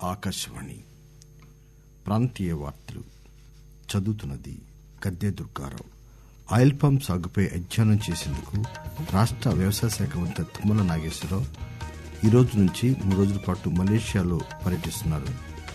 ఆకాశవాణి ప్రాంతీయ వార్తలు చదువుతున్నది గద్దె దుర్గారావు ఆయిల్ పామ్ సాగుపై అధ్యయనం చేసేందుకు రాష్ట వ్యవసాయ శాఖ మంత్రి తుమ్మల నాగేశ్వరరావు ఈ రోజు నుంచి మూడు రోజుల పాటు మలేషియాలో పర్యటిస్తున్నారు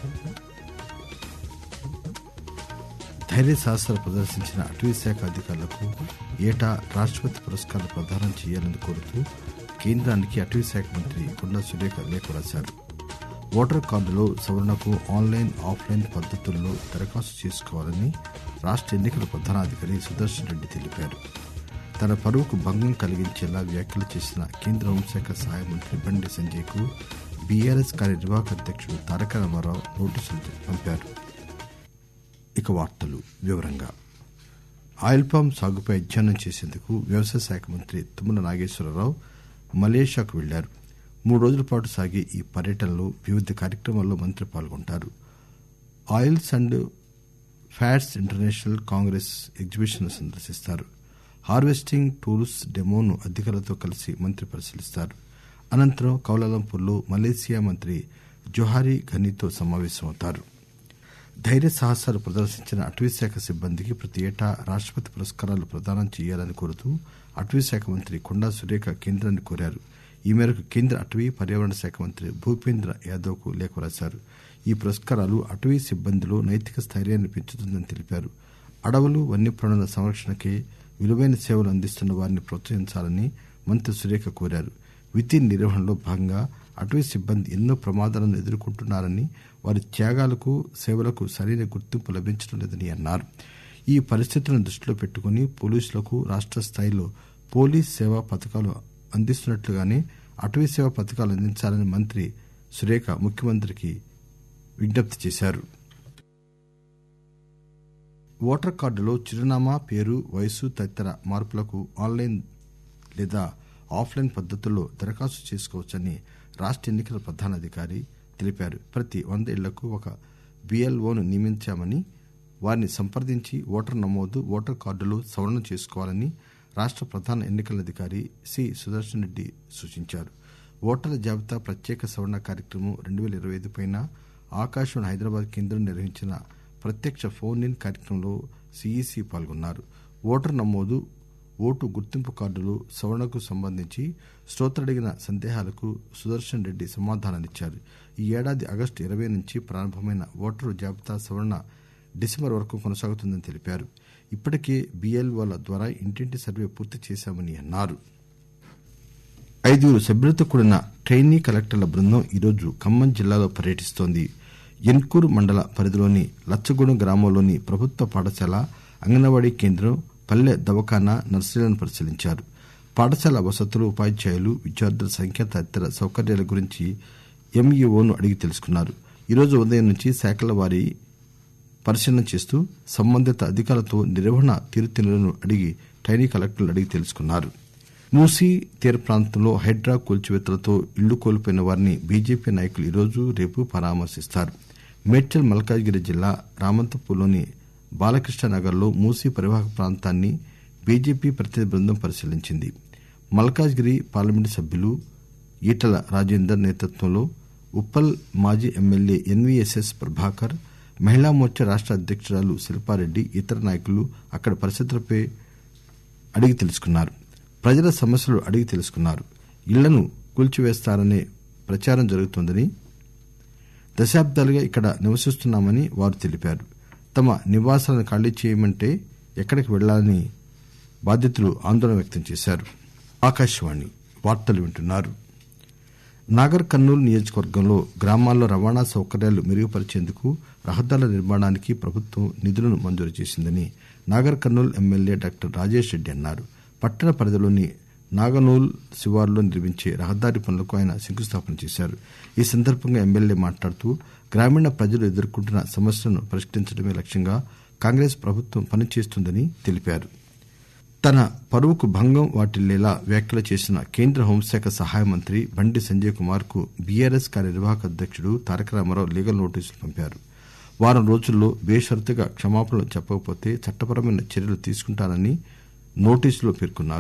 ధైర్య సాహసాలు ప్రదర్శించిన అటవీ శాఖ అధికారులకు ఏటా రాష్టపతి పురస్కారాలు ప్రదానం చేయాలని కోరుతూ కేంద్రానికి అటవీ శాఖ మంత్రి కొండా సురేఖ లేఖ రాశారు ఓటర్ కార్డులో సవరణకు ఆన్లైన్ ఆఫ్లైన్ పద్దతుల్లో దరఖాస్తు చేసుకోవాలని రాష్ట ఎన్నికల ప్రధానాధికారి సుదర్శన్ రెడ్డి తెలిపారు తన పరువుకు భంగం కలిగించేలా వ్యాఖ్యలు చేసిన కేంద్ర హోంశాఖ సహాయ మంత్రి బండి సంజయ్ కు బీఆర్ఎస్ కార్యనిర్వాహక అధ్యక్షుడు తారక రామారావు నోటీసులు పంపారు ఇక వార్తలు వివరంగా ఆయిల్ పామ్ సాగుపై అధ్యయనం చేసేందుకు వ్యవసాయ శాఖ మంత్రి తుమ్మల నాగేశ్వరరావు మలేషియాకు వెళ్లారు మూడు రోజుల పాటు సాగే ఈ పర్యటనలో వివిధ కార్యక్రమాల్లో మంత్రి పాల్గొంటారు oils and fats international congress exhibition సందర్శిస్తారు హార్వెస్టింగ్ టూల్స్ డెమోను అధికారులతో కలిసి మంత్రి పరిశీలిస్తారు అనంతరం కౌలాలంపూర్లో మలేసియా మంత్రి జొహారీ ఘనీతో సమావేశమవుతారు ధైర్య సాహసాలు ప్రదర్శించిన అటవీశాఖ సిబ్బందికి ప్రతి ఏటా రాష్టపతి పురస్కారాలు ప్రదానం చేయాలని కోరుతూ అటవీశాఖ మంత్రి కొండా సురేఖ కేంద్రాన్ని కోరారు ఈ మేరకు కేంద్ర అటవీ పర్యావరణ శాఖ మంత్రి భూపేంద్ర యాదవ్ కు లేఖ రాశారు ఈ పురస్కారాలు అటవీ సిబ్బందిలో నైతిక స్థైర్యాన్ని పెంచుతుందని తెలిపారు అడవులు వన్యప్రాణుల సంరక్షణకే విలువైన సేవలు అందిస్తున్న వారిని ప్రోత్సహించాలని మంత్రి సురేఖ కోరారు విధి నిర్వహణలో భాగంగా అటవీ సిబ్బంది ఎన్నో ప్రమాదాలను ఎదుర్కొంటున్నారని వారి త్యాగాలకు సేవలకు సరైన గుర్తింపు లభించడం లేదని అన్నారు ఈ పరిస్థితులను దృష్టిలో పెట్టుకుని పోలీసులకు రాష్ట స్థాయిలో పోలీస్ సేవా పథకాలు అందిస్తున్నట్లుగానే అటవీ సేవా పథకాలు అందించాలని మంత్రి సురేఖ ముఖ్యమంత్రికి విజ్ఞప్తి చేశారు ఓటర్ కార్డులో చిరునామా పేరు వయసు తదితర మార్పులకు ఆన్లైన్ లేదా ఆఫ్లైన్ పద్దతుల్లో దరఖాస్తు చేసుకోవచ్చని రాష్ట ఎన్నికల ప్రధానాధికారి తెలిపారు ప్రతి వంద ఇళ్లకు ఒక బీఎల్ఓను నియమించామని వారిని సంప్రదించి ఓటర్ నమోదు ఓటర్ కార్డులు సవరణ చేసుకోవాలని రాష్ట ప్రధాన ఎన్నికల అధికారి సి సుదర్శన్ రెడ్డి సూచించారు ఓటర్ల జాబితా ప్రత్యేక సవరణ కార్యక్రమం రెండు పేల ఇరవై ఐదు పైన ఆకాశవాణి హైదరాబాద్ కేంద్రం నిర్వహించిన ప్రత్యక్ష ఫోన్ ఇన్ కార్యక్రమంలో సిఈసి పాల్గొన్నారు ఓటర్ నమోదు ఓటు గుర్తింపు కార్డులు సవరణకు సంబంధించి శ్రోతలు అడిగిన సందేహాలకు సుదర్శన్ రెడ్డి సమాధానాలిచ్చారు ఈ ఏడాది ఆగస్టు ఇరవై నుంచి ప్రారంభమైన ఓటరు జాబితా సవరణ డిసెంబర్ వరకు కొనసాగుతుందని తెలిపారు ఇప్పటికే బీఎల్ఓల ద్వారా ఇంటింటి సర్వే పూర్తి చేశామని అన్నారు ఐదుగురు సభ్యులతో కూడిన ట్రైనీ కలెక్టర్ల బృందం ఈరోజు ఖమ్మం జిల్లాలో పర్యటిస్తోంది ఎన్కూరు మండల పరిధిలోని లచ్చగూడెం గ్రామంలోని ప్రభుత్వ పాఠశాల అంగన్వాడీ కేంద్రం పల్లె దవాఖానా నర్సరీలను పరిశీలించారు పాఠశాల వసతులు ఉపాధ్యాయులు విద్యార్థుల సంఖ్య తదితర సౌకర్యాల గురించి ఎంఈఓను అడిగి తెలుసుకున్నారు ఈరోజు ఉదయం నుంచి శాఖల వారీ పరిశీలన చేస్తూ సంబంధిత అధికారులతో నిర్వహణ తీరుతెన్నులను అడిగి ట్రైనీ కలెక్టర్లు అడిగి తెలుసుకున్నారు మూసీ తీర ప్రాంతంలో హైడ్రా కూల్చివేతలతో ఇళ్లు కోల్పోయిన వారిని బీజేపీ నాయకులు ఈరోజు రేపు పరామర్శిస్తారు మేడ్చల్ మల్కాజ్గిరి జిల్లా రామంతపూర్లోని బాలకృష్ణనగర్ లో మూసీ పరివాహక ప్రాంతాన్ని బీజేపీ ప్రతినిధి బృందం పరిశీలించింది మల్కాజ్గిరి పార్లమెంటు సభ్యులు ఈటల రాజేందర్ నేతృత్వంలో ఉప్పల్ మాజీ ఎమ్మెల్యే ఎన్వీఎస్ఎస్ ప్రభాకర్ మహిళా మోర్చా రాష్ట అధ్యకురాలు శిల్పారెడ్డి ఇతర నాయకులు అక్కడి పరిస్థితులపై అడిగి తెలుసుకున్నారు ప్రజల సమస్యలు అడిగి తెలుసుకున్నారు ఇళ్లను కూల్చివేస్తారనే ప్రచారం జరుగుతోందని దశాబ్దాలుగా ఇక్కడ నివసిస్తున్నామని వారు తెలిపారు తమ నివాసాలను ఖాళీ చేయమంటే ఎక్కడికి వెళ్లాలని బాధితులు ఆందోళన వ్యక్తం చేశారు ఆకాశవాణి వార్తలు వింటున్నారు నాగర్ కర్నూలు నియోజకవర్గంలో గ్రామాల్లో రవాణా సౌకర్యాలు మెరుగుపరిచేందుకు రహదారుల నిర్మాణానికి ప్రభుత్వం నిధులను మంజూరు చేసిందని నాగర్ కర్నూలు ఎమ్మెల్యే డాక్టర్ రాజేష్ రెడ్డి అన్నారు పట్టణ పరిధిలోని నాగనూల్ శివారులో నిర్మించే రహదారి పనులకు ఆయన శంకుస్థాపన చేశారు ఈ సందర్భంగా ఎమ్మెల్యే మాట్లాడుతూ గ్రామీణ ప్రజలు ఎదుర్కొంటున్న సమస్యలను పరిష్కరించడమే లక్ష్యంగా కాంగ్రెస్ ప్రభుత్వం పనిచేస్తుందని తెలిపారు తన పరువుకు భంగం వాటిల్లేలా వ్యాఖ్యలు చేసిన కేంద్ర హోంశాఖ సహాయ మంత్రి బండి సంజయ్ కుమార్ కు బీఆర్ఎస్ కార్యనిర్వాహక అధ్యక్షుడు తారక రామారావు లీగల్ నోటీసులు పంపారు వారం రోజుల్లో బేషరతుగా క్షమాపణలు చెప్పకపోతే చట్టపరమైన చర్యలు తీసుకుంటానని నోటీసులో పేర్కొన్నారు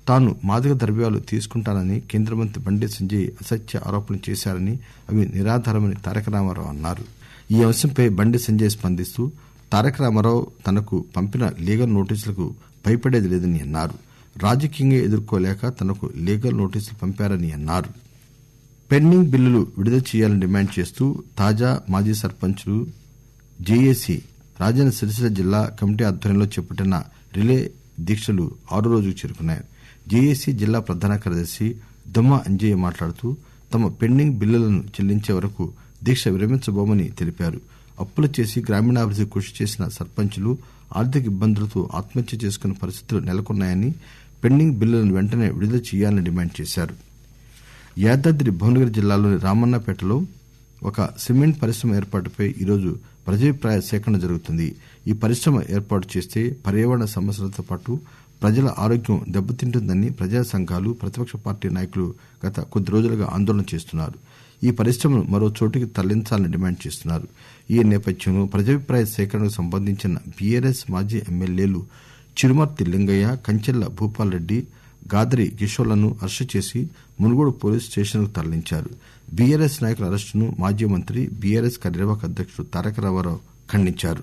తాను మాదక ద్రవ్యాలు తీసుకుంటానని కేంద్ర మంత్రి బండి సంజయ్ అసత్య ఆరోపణలు చేశారని అవి నిరాధారమని తారక రామారావు అన్నారు ఈ అంశంపై బండి సంజయ్ స్పందిస్తూ తారక రామారావు తనకు పంపిన లీగల్ నోటీసులకు భయపడేది లేదని అన్నారు రాజకీయంగా ఎదుర్కోలేక తనకు లీగల్ నోటీసులు పంపారని అన్నారు పెండింగ్ బిల్లులు విడుదల చేయాలని డిమాండ్ చేస్తూ తాజా మాజీ సర్పంచులు జేఏసీ రాజన్న సిరిసిల్ల జిల్లా కమిటీ ఆధ్వర్యంలో చేపట్టిన రిలే దీక్షలు ఆరో రోజుకు చేరుకున్నాయి జేఏసీ జిల్లా ప్రధాన కార్యదర్శి దుమ్మ అంజయ్య మాట్లాడుతూ తమ పెండింగ్ బిల్లులను చెల్లించే వరకు దీక్ష విరమించబోమని తెలిపారు అప్పులు చేసి గ్రామీణాభివృద్ది కృషి చేసిన సర్పంచులు ఆర్థిక ఇబ్బందులతో ఆత్మహత్య చేసుకునే పరిస్థితులు నెలకొన్నాయని పెండింగ్ బిల్లులను వెంటనే విడుదల చేయాలని డిమాండ్ చేశారు యాదాద్రి భువనగిరి జిల్లాలోని రామన్నపేటలో ఒక సిమెంట్ పరిశ్రమ ఏర్పాటుపై ఈరోజు ప్రజాభిప్రాయ సేకరణ జరుగుతుంది ఈ పరిశ్రమ ఏర్పాటు చేస్తే పర్యావరణ సమస్యలతో పాటు ప్రజల ఆరోగ్యం దెబ్బతింటుందని ప్రజా సంఘాలు ప్రతిపక్ష పార్టీ నాయకులు గత కొద్ది రోజులుగా ఆందోళన చేస్తున్నారు ఈ పరిశ్రమను మరో చోటికి తరలించాలని డిమాండ్ చేస్తున్నారు ఈ నేపథ్యంలో ప్రజాభిప్రాయ సేకరణకు సంబంధించిన బీఆర్ఎస్ మాజీ ఎమ్మెల్యేలు చిరుమర్తి లింగయ్య కంచెల్ల భూపాల్ రెడ్డి గాదరి కిషోర్లను అరెస్టు చేసి మునుగోడు పోలీస్ స్టేషన్కు తరలించారు బీఆర్ఎస్ నాయకుల అరెస్టును మాజీ మంత్రి బీఆర్ఎస్ కార్యనిర్వాహక అధ్యకుడు తారక రామారావు ఖండించారు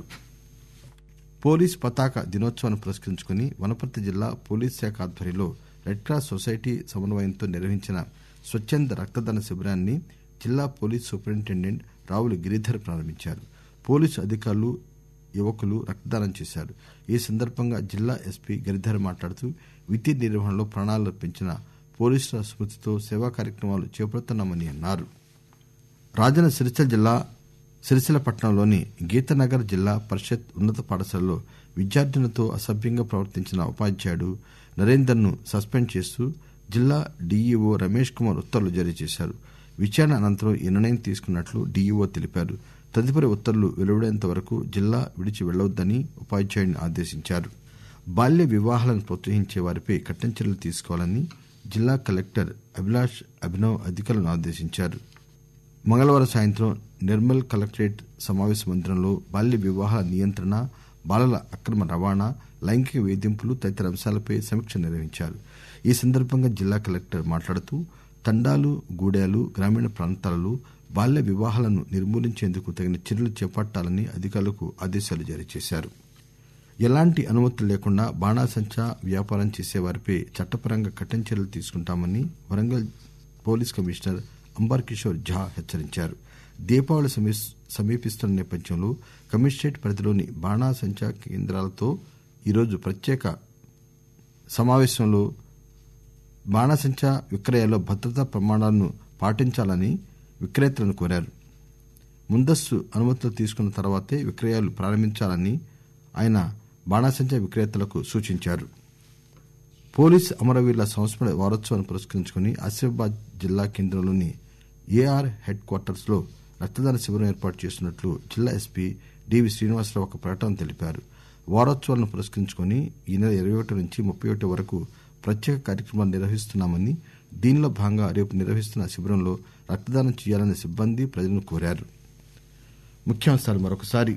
పోలీస్ పతాక దినోత్సవాన్ని పురస్కరించుకుని వనపర్తి జిల్లా పోలీస్ శాఖ ఆధ్వర్యంలో రెడ్ క్రాస్ సొసైటీ సమన్వయంతో నిర్వహించిన స్వచ్చంద రక్తదాన శిబిరాన్ని జిల్లా పోలీస్ సూపరింటెండెంట్ రావుల గిరిధర్ ప్రారంభించారు పోలీసు అధికారులు యువకులు రక్తదానం చేశారు ఈ సందర్భంగా జిల్లా ఎస్పీ గిరిధర్ మాట్లాడుతూ విధి నిర్వహణలో ప్రాణాలర్పించిన పోలీసుల స్మృతితో సేవా కార్యక్రమాలు చేపడుతున్నామని అన్నారు రాజన్న సిరిసిల్ల జిల్లా సిరిసిల్ల పట్టణంలోని గీతనగర్ జిల్లా పరిషత్ ఉన్నత పాఠశాలలో విద్యార్థినులతో అసభ్యంగా ప్రవర్తించిన ఉపాధ్యాయుడు నరేందర్ ను సస్పెండ్ చేస్తూ జిల్లా డీఈఓ రమేష్ కుమార్ ఉత్తర్వులు జారీ చేశారు విచారణ అనంతరం ఈ నిర్ణయం తీసుకున్నట్లు డీఈఓ తెలిపారు తదుపరి ఉత్తర్వులు వెలువడేంత వరకు జిల్లా విడిచి వెళ్లవద్దని ఉపాధ్యాయుడిని ఆదేశించారు బాల్య వివాహాలను ప్రోత్సహించే వారిపై కఠిన చర్యలు తీసుకోవాలని జిల్లా కలెక్టర్ అభిలాష్ అభినవ్ అధికారులను ఆదేశించారు మంగళవారం సాయంత్రం నిర్మల్ కలెక్టరేట్ సమావేశ మందిరంలో బాల్య వివాహాల నియంత్రణ బాలల అక్రమ రవాణా లైంగిక వేధింపులు తదితర అంశాలపై సమీక్ష నిర్వహించారు ఈ సందర్భంగా జిల్లా కలెక్టర్ మాట్లాడుతూ తండాలు గూడాలు గ్రామీణ ప్రాంతాలలో బాల్య వివాహాలను నిర్మూలించేందుకు తగిన చర్యలు చేపట్టాలని అధికారులకు ఆదేశాలు జారీ చేశారు ఎలాంటి అనుమతులు లేకుండా బాణాసంచా వ్యాపారం చేసేవారిపై చట్టపరంగా కఠిన చర్యలు తీసుకుంటామని వరంగల్ పోలీస్ కమిషనర్ అంబర్ కిషోర్ ఝా హెచ్చరించారు దీపావళి సమీపిస్తున్న నేపథ్యంలో కమిషనరేట్ పరిధిలోని బాణాసంచా కేంద్రాలతో ఈరోజు ప్రత్యేక సమావేశంలో బాణాసంచా విక్రయాల్లో భద్రతా ప్రమాణాలను పాటించాలని విక్రేతలను కోరారు ముందస్తు అనుమతులు తీసుకున్న తర్వాతే విక్రయాలు ప్రారంభించాలని ఆయన బాణాసంచా విక్రేతలకు సూచించారు పోలీస్ అమరవీరుల సంస్మరణ వారోత్సవాన్ని పురస్కరించుకుని ఆసిఫాబాద్ జిల్లా కేంద్రంలోని ఏఆర్ హెడ్ క్వార్టర్స్ లో రక్తదాన శిబిరం ఏర్పాటు చేస్తున్నట్లు జిల్లా ఎస్పీ డివి శ్రీనివాసరావు ఒక ప్రకటన తెలిపారు వారోత్సవాలను పురస్కరించుకుని ఈ నెల ఇరవై ఒకటి నుంచి ముప్పై ఒకటి వరకు ప్రత్యేక కార్యక్రమాలు నిర్వహిస్తున్నామని దీనిలో భాగంగా రేపు నిర్వహిస్తున్న శిబిరంలో రక్తదానం చేయాలని సిబ్బంది ప్రజలను కోరారు ముఖ్యాంశాలు మరొకసారి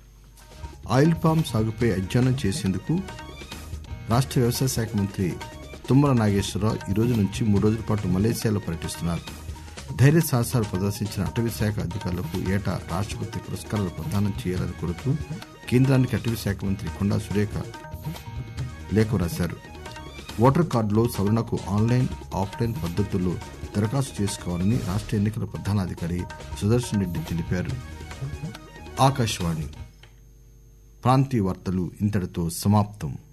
ఆయిల్ పామ్ సాగుపై అధ్యయనం చేసేందుకు రాష్ట వ్యవసాయ శాఖ మంత్రి తుమ్మల నాగేశ్వరరావు ఈ రోజు నుంచి మూడు రోజుల పాటు మలేసియాలో పర్యటిస్తున్నారు ధైర్య సాహసాలు ప్రదర్శించిన అటవీ శాఖ అధికారులకు ఏటా రాష్టపతి పురస్కారాలు ప్రదానం చేయాలని కోరుతూ కేంద్రానికి అటవీ శాఖ మంత్రి కొండా సురేఖ లేఖ రాశారు ఓటర్ కార్డులో సవరణకు ఆన్లైన్ ఆఫ్లైన్ పద్దతుల్లో దరఖాస్తు చేసుకోవాలని రాష్ట ఎన్నికల ప్రధానాధికారి సుదర్శన్ రెడ్డి తెలిపారు ఆకాశవాణి ప్రాంతీయ వార్తలు ఇంతటితో సమాప్తం